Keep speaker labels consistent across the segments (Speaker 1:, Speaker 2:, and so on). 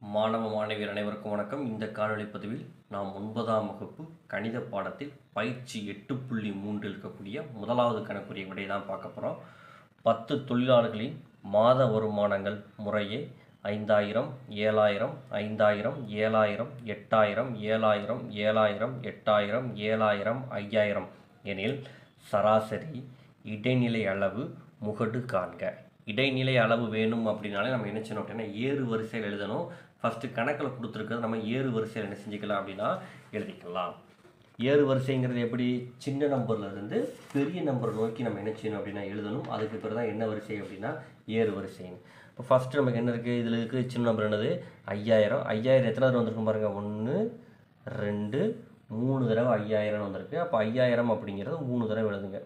Speaker 1: மாணவ மாணவியர் அனைவருக்கும் வணக்கம் இந்த காணொளி பதிவில் நாம் ஒன்பதாம் வகுப்பு கணித பாடத்தில் பயிற்சி எட்டு புள்ளி மூன்றில் இருக்கக்கூடிய முதலாவது கணக்குரிய விடையை தான் பார்க்க போகிறோம் பத்து தொழிலாளர்களின் மாத வருமானங்கள் முறையே ஐந்தாயிரம் ஏழாயிரம் ஐந்தாயிரம் ஏழாயிரம் எட்டாயிரம் ஏழாயிரம் ஏழாயிரம் எட்டாயிரம் ஏழாயிரம் ஐயாயிரம் எனில் சராசரி இடைநிலை அளவு முகடு காண்க இடைநிலை அளவு வேணும் அப்படின்னாலே நம்ம என்ன செய்யணும் அப்படின்னா ஏறு வரிசையில் எழுதணும் ஃபஸ்ட்டு கணக்கில் கொடுத்துருக்கிறது நம்ம ஏறு வரிசையில் என்ன செஞ்சுக்கலாம் அப்படின்னா எழுதிக்கலாம் ஏறு வரிசைங்கிறது எப்படி சின்ன நம்பர்ல இருந்து பெரிய நம்பர் நோக்கி நம்ம என்ன செய்யணும் அப்படின்னா எழுதணும் அதுக்கு பிறகு தான் என்ன வரிசை அப்படின்னா ஏறு வரிசைன்னு இப்போ ஃபஸ்ட்டு நமக்கு என்ன இருக்குது இதில் இருக்குது சின்ன நம்பர் என்னது ஐயாயிரம் ஐயாயிரம் எத்தனை தடவை வந்திருக்கும் பாருங்கள் ஒன்று ரெண்டு மூணு தடவை ஐயாயிரம் வந்திருக்கு அப்போ ஐயாயிரம் அப்படிங்கிறது மூணு தடவை எழுதுங்க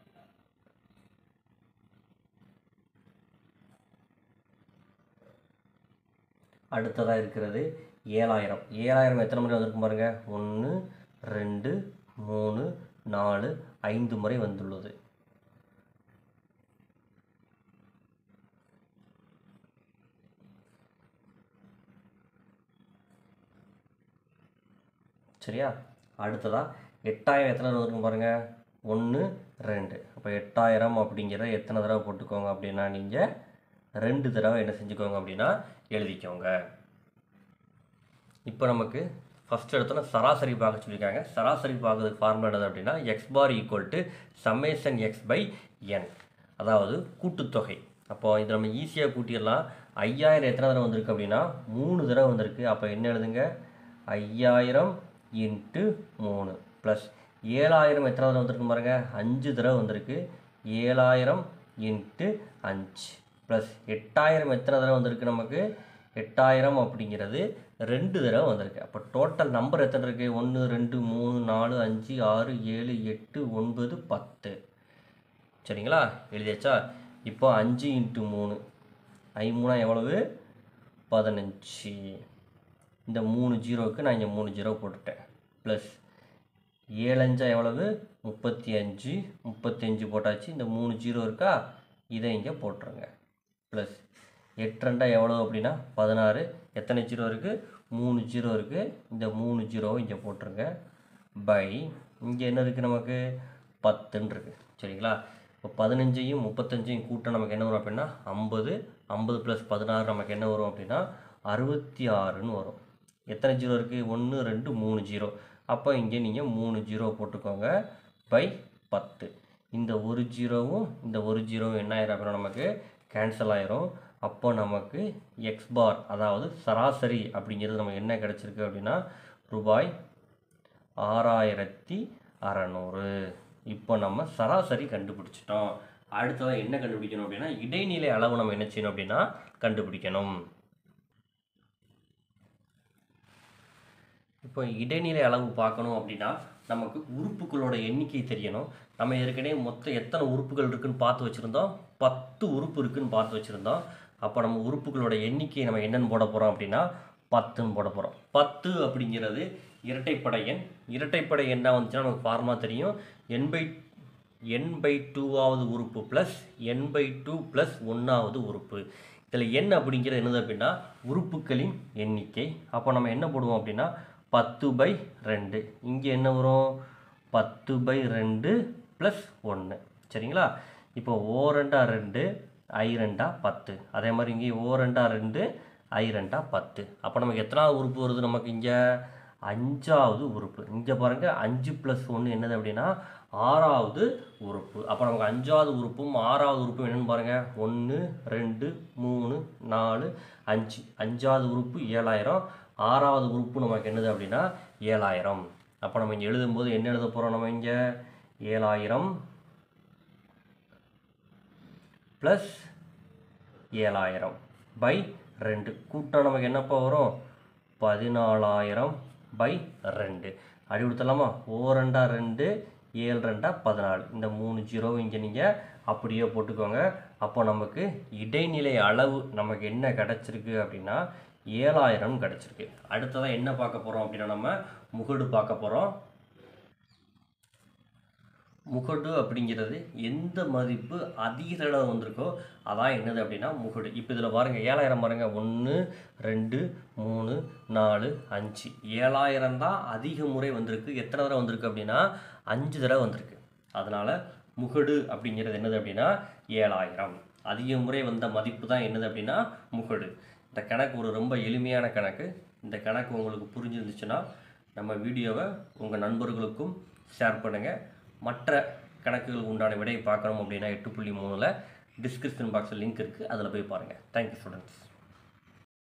Speaker 1: அடுத்ததாக இருக்கிறது ஏழாயிரம் ஏழாயிரம் எத்தனை முறை வந்திருக்கும் பாருங்க ஒன்று ரெண்டு மூணு நாலு ஐந்து முறை வந்துள்ளது சரியா அடுத்ததாக எட்டாயிரம் எத்தனை தடவை வந்திருக்கும் பாருங்க ஒன்று ரெண்டு அப்போ எட்டாயிரம் அப்படிங்கிறத எத்தனை தடவை போட்டுக்கோங்க அப்படின்னா நீங்கள் ரெண்டு தடவை என்ன செஞ்சுக்கோங்க அப்படின்னா எழுதிக்கோங்க இப்போ நமக்கு ஃபஸ்ட் இடத்துல சராசரி பார்க்க சொல்லியிருக்காங்க சராசரி பார்க்கறதுக்கு ஃபார்முலா என்னது அப்படின்னா X bar equal to summation X by N அதாவது கூட்டுத்தொகை அப்போ இது நம்ம ஈஸியாக கூட்டிடலாம் ஐயாயிரம் எத்தனை தடவை வந்திருக்கு அப்படின்னா மூணு தடவை வந்திருக்கு அப்போ என்ன எழுதுங்க ஐயாயிரம் இன்ட்டு மூணு ப்ளஸ் ஏழாயிரம் எத்தனை தடவை வந்திருக்கு பாருங்க அஞ்சு தடவை வந்திருக்கு ஏழாயிரம் இன்ட்டு அஞ்சு ப்ளஸ் எட்டாயிரம் எத்தனை தடவை வந்திருக்கு நமக்கு எட்டாயிரம் அப்படிங்கிறது ரெண்டு தடவை வந்திருக்கு அப்போ டோட்டல் நம்பர் எத்தனை இருக்குது ஒன்று ரெண்டு மூணு நாலு அஞ்சு ஆறு ஏழு எட்டு ஒன்பது பத்து சரிங்களா எழுதியாச்சா இப்போ அஞ்சு இன்ட்டு மூணு ஐமூணா எவ்வளவு பதினஞ்சு இந்த மூணு ஜீரோவுக்கு நான் இங்கே மூணு ஜீரோ போட்டுட்டேன் ப்ளஸ் ஏழஞ்சா எவ்வளவு முப்பத்தி அஞ்சு முப்பத்தி அஞ்சு போட்டாச்சு இந்த மூணு ஜீரோ இருக்கா இதை இங்கே போட்டுருங்க ப்ளஸ் எட்டு ரெண்டா எவ்வளோ அப்படின்னா பதினாறு எத்தனை ஜீரோ இருக்குது மூணு ஜீரோ இருக்குது இந்த மூணு ஜீரோவை இங்கே போட்டுருங்க பை இங்கே என்ன இருக்குது நமக்கு பத்துன்னு இருக்குது சரிங்களா இப்போ பதினஞ்சையும் முப்பத்தஞ்சையும் கூட்டம் நமக்கு என்ன வரும் அப்படின்னா ஐம்பது ஐம்பது ப்ளஸ் பதினாறு நமக்கு என்ன வரும் அப்படின்னா அறுபத்தி ஆறுன்னு வரும் எத்தனை ஜீரோ இருக்குது ஒன்று ரெண்டு மூணு ஜீரோ அப்போ இங்கே நீங்கள் மூணு ஜீரோ போட்டுக்கோங்க பை பத்து இந்த ஒரு ஜீரோவும் இந்த ஒரு ஜீரோவும் என்ன ஆயிரும் அப்படின்னா நமக்கு கேன்சல் ஆயிரும் அப்போ நமக்கு எக்ஸ் பார் அதாவது சராசரி அப்படிங்கிறது நமக்கு என்ன கிடச்சிருக்கு அப்படின்னா ரூபாய் ஆறாயிரத்தி அறநூறு இப்போ நம்ம சராசரி கண்டுபிடிச்சிட்டோம் அடுத்ததாக என்ன கண்டுபிடிக்கணும் அப்படின்னா இடைநிலை அளவு நம்ம என்ன செய்யணும் அப்படின்னா கண்டுபிடிக்கணும் இப்போ இடைநிலை அளவு பார்க்கணும் அப்படின்னா நமக்கு உறுப்புகளோட எண்ணிக்கை தெரியணும் நம்ம ஏற்கனவே மொத்தம் எத்தனை உறுப்புகள் இருக்குன்னு பார்த்து வச்சுருந்தோம் பத்து உறுப்பு இருக்குன்னு பார்த்து வச்சுருந்தோம் அப்போ நம்ம உறுப்புகளோட எண்ணிக்கையை நம்ம என்னென்னு போட போகிறோம் அப்படின்னா பத்துன்னு போட போகிறோம் பத்து அப்படிங்கிறது இரட்டைப்படை எண் இரட்டைப்படை எண்ணாக வந்துச்சுன்னா நமக்கு ஃபார்மா தெரியும் என் பை என் பை டூவாவது உறுப்பு plus N by two plus ஒன்றாவது உறுப்பு இதில் எண் அப்படிங்கிறது என்னது அப்படின்னா உறுப்புகளின் எண்ணிக்கை அப்போ நம்ம என்ன போடுவோம் அப்படின்னா பத்து பை ரெண்டு இங்கே என்ன வரும் பத்து பை ரெண்டு ப்ளஸ் ஒன்று சரிங்களா இப்போ ஓ ரெண்டா ரெண்டு ஐ ரெண்டா பத்து அதே மாதிரி இங்கே ஓ ரெண்டா ரெண்டு ஐ ரெண்டா பத்து அப்போ நமக்கு எத்தனாவது உறுப்பு வருது நமக்கு இங்கே அஞ்சாவது உறுப்பு இங்கே பாருங்கள் அஞ்சு ப்ளஸ் ஒன்று என்னது அப்படின்னா ஆறாவது உறுப்பு அப்போ நமக்கு அஞ்சாவது உறுப்பும் ஆறாவது உறுப்பும் என்னென்னு பாருங்கள் ஒன்று ரெண்டு மூணு நாலு அஞ்சு அஞ்சாவது உறுப்பு ஏழாயிரம் ஆறாவது உறுப்பு நமக்கு என்னது அப்படின்னா ஏழாயிரம் அப்போ நம்ம இங்கே எழுதும்போது என்ன எழுத போகிறோம் நம்ம இங்கே ஏழாயிரம் ப்ளஸ் ஏழாயிரம் பை ரெண்டு கூட்டம் நமக்கு என்னப்போ வரும் பதினாலாயிரம் பை ரெண்டு அடி கொடுத்துடலாமா ஓ ரெண்டா ரெண்டு ஏழு ரெண்டா பதினாலு இந்த மூணு ஜீரோவும் இங்கே நீங்கள் அப்படியே போட்டுக்கோங்க அப்போ நமக்கு இடைநிலை அளவு நமக்கு என்ன கிடச்சிருக்கு அப்படின்னா ஏழாயிரம் கிடச்சிருக்கு அடுத்ததாக என்ன பார்க்க போகிறோம் அப்படின்னா நம்ம முகடு பார்க்க போகிறோம் முகடு அப்படிங்கிறது எந்த மதிப்பு அதிக தடவை வந்திருக்கோ அதான் என்னது அப்படின்னா முகடு இப்போ இதில் பாருங்கள் ஏழாயிரம் பாருங்க ஒன்று ரெண்டு மூணு நாலு அஞ்சு ஏழாயிரம் தான் அதிக முறை வந்திருக்கு எத்தனை தடவை வந்திருக்கு அப்படின்னா அஞ்சு தடவை வந்திருக்கு அதனால் முகடு அப்படிங்கிறது என்னது அப்படின்னா ஏழாயிரம் அதிக முறை வந்த மதிப்பு தான் என்னது அப்படின்னா முகடு இந்த கணக்கு ஒரு ரொம்ப எளிமையான கணக்கு இந்த கணக்கு உங்களுக்கு புரிஞ்சிருந்துச்சுன்னா நம்ம வீடியோவை உங்கள் நண்பர்களுக்கும் ஷேர் பண்ணுங்கள் மற்ற கணக்குகளுக்கு உண்டான விடையை பார்க்கணும் அப்படின்னா எட்டு புள்ளி மூணில் டிஸ்கிரிப்ஷன் பாக்ஸில் லிங்க் இருக்குது அதில் போய் பாருங்கள் தேங்க்யூ ஸ்டூடெண்ட்ஸ்